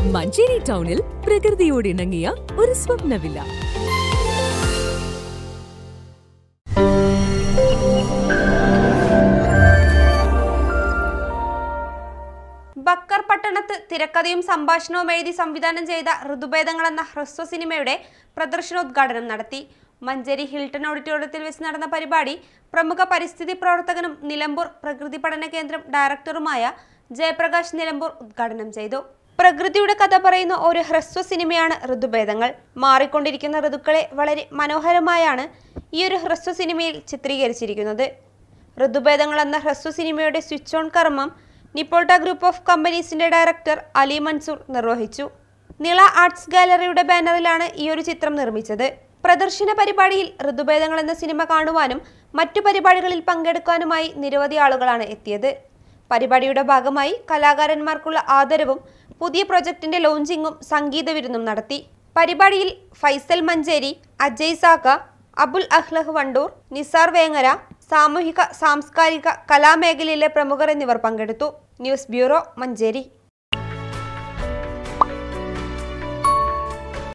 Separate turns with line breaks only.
മഞ്ചേരി ടൗണിൽ പ്രകൃതിയോട് ഇണങ്ങിയ ഒരു സ്വപ്ന വില്ല
ബക്കർ പട്ടണത്ത് തിരക്കഥയും സംഭാഷണവും എഴുതി സംവിധാനം ചെയ്ത ഋതുഭേദങ്ങൾ എന്ന ഹ്രസ്വ സിനിമയുടെ പ്രദർശനോദ്ഘാടനം നടത്തി മഞ്ചേരി ഹിൽട്ടൺ ഓഡിറ്റോറിയത്തിൽ വെച്ച് നടന്ന പരിപാടി പ്രമുഖ പരിസ്ഥിതി പ്രവർത്തകനും നിലമ്പൂർ പ്രകൃതി പഠന കേന്ദ്രം ഡയറക്ടറുമായ ജയപ്രകാശ് നിലമ്പൂർ ഉദ്ഘാടനം ചെയ്തു പ്രകൃതിയുടെ കഥ പറയുന്ന ഒരു ഹ്രസ്വ സിനിമയാണ് ഋതുഭേദങ്ങൾ മാറിക്കൊണ്ടിരിക്കുന്ന ഋതുക്കളെ വളരെ മനോഹരമായാണ് ഈ ഒരു ഹ്രസ്വ സിനിമയിൽ ചിത്രീകരിച്ചിരിക്കുന്നത് ഋതുഭേദങ്ങൾ എന്ന ഹ്രസ്വ സിനിമയുടെ സ്വിച്ച് ഓൺ കർമ്മം നിപ്പോൾട്ട ഗ്രൂപ്പ് ഓഫ് കമ്പനീസിന്റെ ഡയറക്ടർ അലി മൻസൂർ നിർവഹിച്ചു നിള ആർട്സ് ഗാലറിയുടെ ബാനറിലാണ് ഈ ഒരു ചിത്രം നിർമ്മിച്ചത് പ്രദർശന പരിപാടിയിൽ ഋതുഭേദങ്ങൾ എന്ന സിനിമ കാണുവാനും മറ്റു പരിപാടികളിൽ പങ്കെടുക്കാനുമായി നിരവധി ആളുകളാണ് എത്തിയത് പരിപാടിയുടെ ഭാഗമായി കലാകാരന്മാർക്കുള്ള ആദരവും പുതിയ പ്രൊജക്ടിന്റെ ലോഞ്ചിങ്ങും സംഗീത വിരുന്നും നടത്തി പരിപാടിയിൽ ഫൈസൽ മഞ്ചേരി അജയ് സാക്ക അബുൽ അഹ്ലഹ് വണ്ടൂർ നിസാർ വേങ്ങര സാമൂഹിക സാംസ്കാരിക കലാമേഖലയിലെ പ്രമുഖർ എന്നിവർ പങ്കെടുത്തു ന്യൂസ് ബ്യൂറോ മഞ്ചേരി